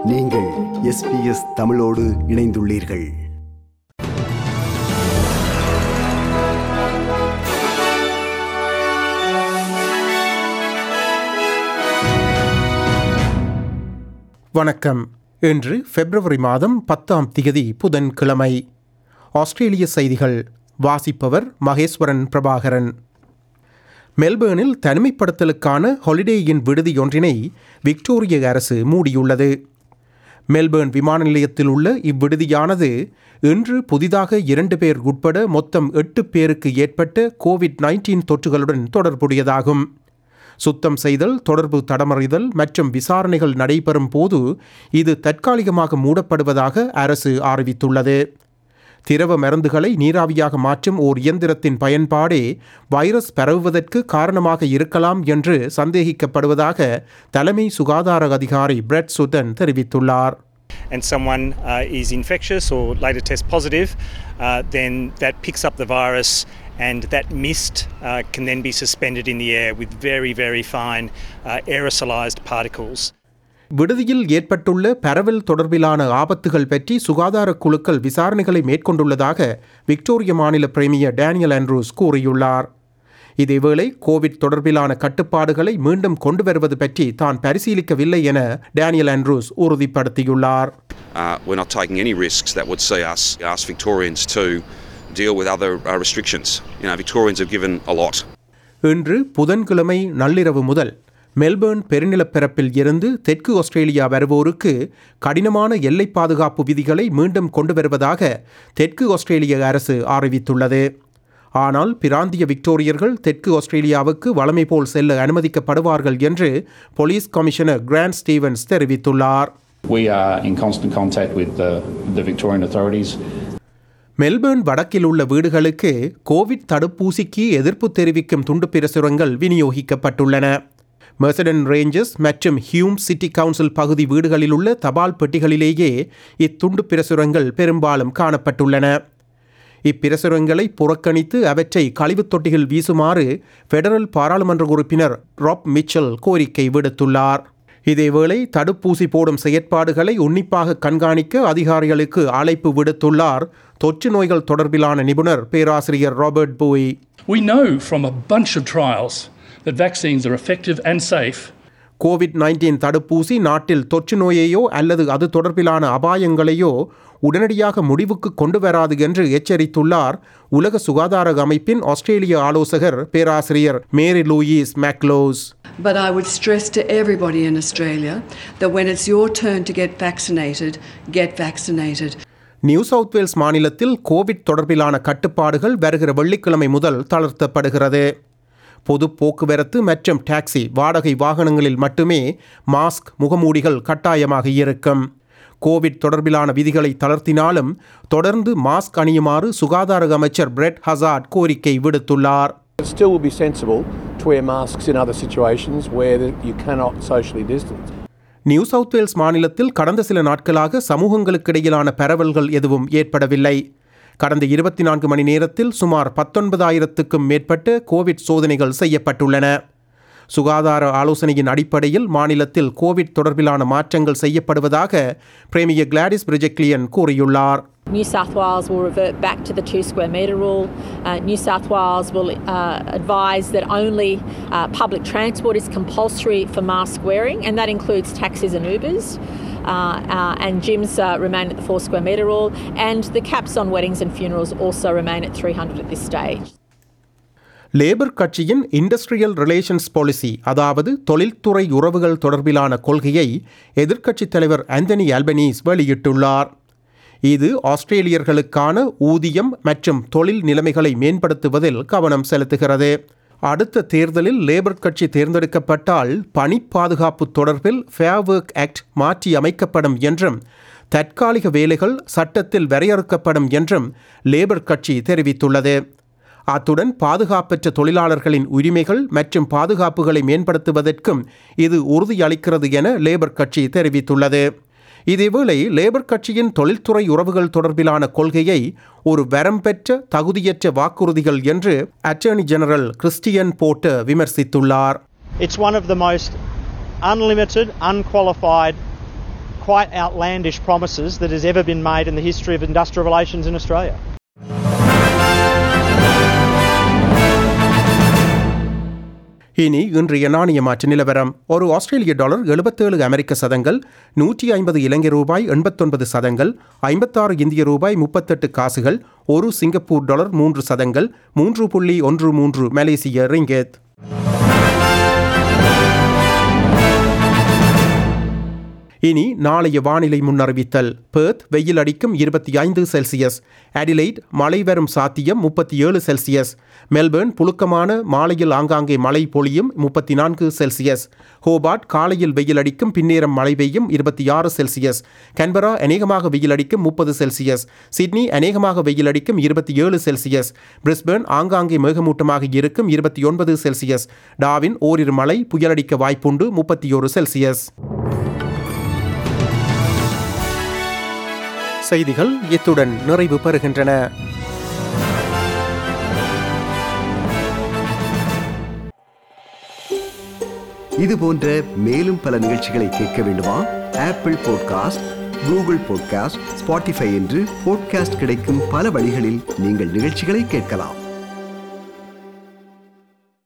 நீங்கள் எஸ்பிஎஸ் தமிழோடு இணைந்துள்ளீர்கள் வணக்கம் இன்று பிப்ரவரி மாதம் பத்தாம் திகதி புதன்கிழமை ஆஸ்திரேலிய செய்திகள் வாசிப்பவர் மகேஸ்வரன் பிரபாகரன் மெல்பேர்னில் தனிமைப்படுத்தலுக்கான ஹாலிடேயின் விடுதியொன்றினை விக்டோரிய அரசு மூடியுள்ளது மெல்பேர்ன் விமான நிலையத்தில் உள்ள இவ்விடுதியானது இன்று புதிதாக இரண்டு பேர் உட்பட மொத்தம் எட்டு பேருக்கு ஏற்பட்ட கோவிட் நைன்டீன் தொற்றுகளுடன் தொடர்புடையதாகும் சுத்தம் செய்தல் தொடர்பு தடமறிதல் மற்றும் விசாரணைகள் நடைபெறும் போது இது தற்காலிகமாக மூடப்படுவதாக அரசு அறிவித்துள்ளது திரவ மருந்துகளை நீராவியாக மாற்றும் ஓர் இயந்திரத்தின் பயன்பாடே வைரஸ் பரவுவதற்கு காரணமாக இருக்கலாம் என்று சந்தேகிக்கப்படுவதாக தலைமை சுகாதார அதிகாரி பிரெட் சுதன் தெரிவித்துள்ளார் and someone uh, is infectious or later test positive, uh, then that picks up the virus and that mist uh, can then be suspended in the air with very, very fine uh, aerosolized particles. விடுதியில் ஏற்பட்டுள்ள பரவல் தொடர்பிலான ஆபத்துகள் பற்றி சுகாதார குழுக்கள் விசாரணைகளை மேற்கொண்டுள்ளதாக விக்டோரிய மாநில பிரேமியர் டேனியல் ஆண்ட்ரூஸ் கூறியுள்ளார் இதேவேளை கோவிட் தொடர்பிலான கட்டுப்பாடுகளை மீண்டும் கொண்டு வருவது பற்றி தான் பரிசீலிக்கவில்லை என டேனியல் ஆண்ட்ரூஸ் உறுதிப்படுத்தியுள்ளார் Uh, we're not taking any risks that would see us ask Victorians to deal with other uh, restrictions. You know, Victorians have given a lot. இன்று புதன்கிழமை நள்ளிரவு முதல் மெல்பேர்ன் பெருநிலப்பரப்பில் இருந்து தெற்கு ஆஸ்திரேலியா வருவோருக்கு கடினமான எல்லை பாதுகாப்பு விதிகளை மீண்டும் கொண்டு வருவதாக தெற்கு ஆஸ்திரேலிய அரசு அறிவித்துள்ளது ஆனால் பிராந்திய விக்டோரியர்கள் தெற்கு ஆஸ்திரேலியாவுக்கு வழமை போல் செல்ல அனுமதிக்கப்படுவார்கள் என்று போலீஸ் கமிஷனர் கிராண்ட் ஸ்டீவன்ஸ் தெரிவித்துள்ளார் We are in constant contact with the, the Victorian authorities. Melbourne வடக்கில் உள்ள வீடுகளுக்கு கோவிட் தடுப்பூசிக்கு எதிர்ப்பு தெரிவிக்கும் துண்டு பிரசுரங்கள் விநியோகிக்கப்பட்டுள்ளன மெர்சடன் ரேஞ்சஸ் மற்றும் ஹியூம் சிட்டி கவுன்சில் பகுதி வீடுகளில் உள்ள தபால் பெட்டிகளிலேயே இத்துண்டு பிரசுரங்கள் பெரும்பாலும் காணப்பட்டுள்ளன இப்பிரசுரங்களை புறக்கணித்து அவற்றை கழிவுத் தொட்டிகள் வீசுமாறு ஃபெடரல் பாராளுமன்ற உறுப்பினர் ராப் மிச்சல் கோரிக்கை விடுத்துள்ளார் இதேவேளை தடுப்பூசி போடும் செயற்பாடுகளை உன்னிப்பாக கண்காணிக்க அதிகாரிகளுக்கு அழைப்பு விடுத்துள்ளார் தொற்று நோய்கள் தொடர்பிலான நிபுணர் பேராசிரியர் Robert Booy We know from a bunch of trials that vaccines are effective and safe COVID nineteen தடுப்பூசி நாட்டில் தொற்று நோயையோ அல்லது அது தொடர்பிலான அபாயங்களையோ உடனடியாக முடிவுக்கு கொண்டு வராது என்று எச்சரித்துள்ளார் உலக சுகாதார அமைப்பின் ஆஸ்திரேலிய ஆலோசகர் பேராசிரியர் Mary Louise McLaws But I would stress to everybody in Australia that when it's your turn to get vaccinated, get vaccinated. New South Wales மாநிலத்தில் கோவிட் தொடர்பிலான கட்டுப்பாடுகள் வருகிற வெள்ளிக்கிழமை முதல் தளர்த்தப்படுகிறது பொது போக்குவரத்து மற்றும் டாக்ஸி வாடகை வாகனங்களில் மட்டுமே மாஸ்க் முகமூடிகள் கட்டாயமாக இருக்கும் கோவிட் தொடர்பிலான விதிகளை தளர்த்தினாலும் தொடர்ந்து மாஸ்க் அணியுமாறு சுகாதார அமைச்சர் பிரெட் ஹசார்ட் கோரிக்கை விடுத்துள்ளார் It still would be sensible to wear masks in other situations where the- you cannot socially distance. New South Wales மாநிலத்தில் கடந்த சில நாட்களாக சமூகங்களுக்கிடையிலான பரவல்கள் எதுவும் ஏற்படவில்லை கடந்த இருபத்தி நான்கு மணி நேரத்தில் சுமார் பத்தொன்பதாயிரத்துக்கும் மேற்பட்ட கோவிட் சோதனைகள் செய்யப்பட்டுள்ளன சுகாதார ஆலோசனையின் அடிப்படையில் மாநிலத்தில் கோவிட் தொடர்பிலான மாற்றங்கள் செய்யப்படுவதாக பிரேமியர் கிளாடிஸ் பிரிஜெக்லியன் கூறியுள்ளார் New South Wales will revert back to the two square metre rule. Uh, New South Wales will uh, advise that only uh, public transport is compulsory for mask wearing, and that includes taxis and Ubers. Uh, uh, and gyms uh, remain at the four square metre rule, and the caps on weddings and funerals also remain at 300 at this stage. Labor கட்சியின் industrial relations policy அதாவது தொழில்துறை உறவுகள் தொடர்பிலான கொள்கையை எதிர்க்கட்சித் தலைவர் Anthony Albanese வெளியிட்டுள்ளார் இது ஆஸ்திரேலியர்களுக்கான ஊதியம் மற்றும் தொழில் நிலைமைகளை மேம்படுத்துவதில் கவனம் செலுத்துகிறது அடுத்த தேர்தலில் லேபர் கட்சி தேர்ந்தெடுக்கப்பட்டால் பணி பாதுகாப்பு தொடர்பில் ஃபேர் ஒர்க் ஆக்ட் மாற்றி அமைக்கப்படும் என்றும் தற்காலிக வேலைகள் சட்டத்தில் வரையறுக்கப்படும் என்றும் லேபர் கட்சி தெரிவித்துள்ளது அத்துடன் பாதுகாப்பற்ற தொழிலாளர்களின் உரிமைகள் மற்றும் பாதுகாப்புகளை மேம்படுத்துவதற்கும் இது உறுதியளிக்கிறது என லேபர் கட்சி தெரிவித்துள்ளது இதேவேளை லேபர் கட்சியின் தொழில்துறை உறவுகள் தொடர்பிலான கொள்கையை ஒரு வரம் பெற்ற தகுதியற்ற வாக்குறுதிகள் என்று அட்டர்னி ஜெனரல் கிறிஸ்டியன் போட்டு விமர்சித்துள்ளார் It's one of the most unlimited, unqualified quite outlandish promises that has ever been made in the history of industrial relations in Australia. இனி இன்றைய நாணய மாற்று நிலவரம் ஒரு ஆஸ்திரேலிய டாலர் எழுபத்தேழு அமெரிக்க சதங்கள் நூற்றி ஐம்பது இலங்கை ரூபாய் எண்பத்தொன்பது சதங்கள் ஐம்பத்தாறு இந்திய ரூபாய் முப்பத்தெட்டு காசுகள் ஒரு சிங்கப்பூர் டாலர் மூன்று சதங்கள் மூன்று புள்ளி ஒன்று மூன்று மலேசிய ரிங்கெத் இனி நாளைய வானிலை முன்னறிவித்தல் பெர்த் வெயில் அடிக்கும் இருபத்தி ஐந்து செல்சியஸ் அடிலைட் மழை வரும் சாத்தியம் முப்பத்தி ஏழு செல்சியஸ் மெல்பர்ன் புழுக்கமான மாலையில் ஆங்காங்கே மழை பொழியும் முப்பத்தி நான்கு செல்சியஸ் ஹோபார்ட் காலையில் வெயில் அடிக்கும் பின்னேரம் மழை பெய்யும் இருபத்தி ஆறு செல்சியஸ் கன்பரா அநேகமாக வெயில் அடிக்கும் முப்பது செல்சியஸ் சிட்னி அநேகமாக வெயில் அடிக்கும் இருபத்தி ஏழு செல்சியஸ் பிரிஸ்பர்ன் ஆங்காங்கே மேகமூட்டமாக இருக்கும் இருபத்தி ஒன்பது செல்சியஸ் டாவின் ஓரிரு மழை புயலடிக்க வாய்ப்புண்டு முப்பத்தி ஒரு செல்சியஸ் செய்திகள் இத்துடன் நிறைவு பெறுகின்றன இது போன்ற மேலும் பல நிகழ்ச்சிகளை கேட்க வேண்டுமா Apple podcast Google podcast Spotify என்று பாட்காஸ்ட் கிடைக்கும் பல வழிகளில் நீங்கள் நிகழ்ச்சிகளை கேட்கலாம்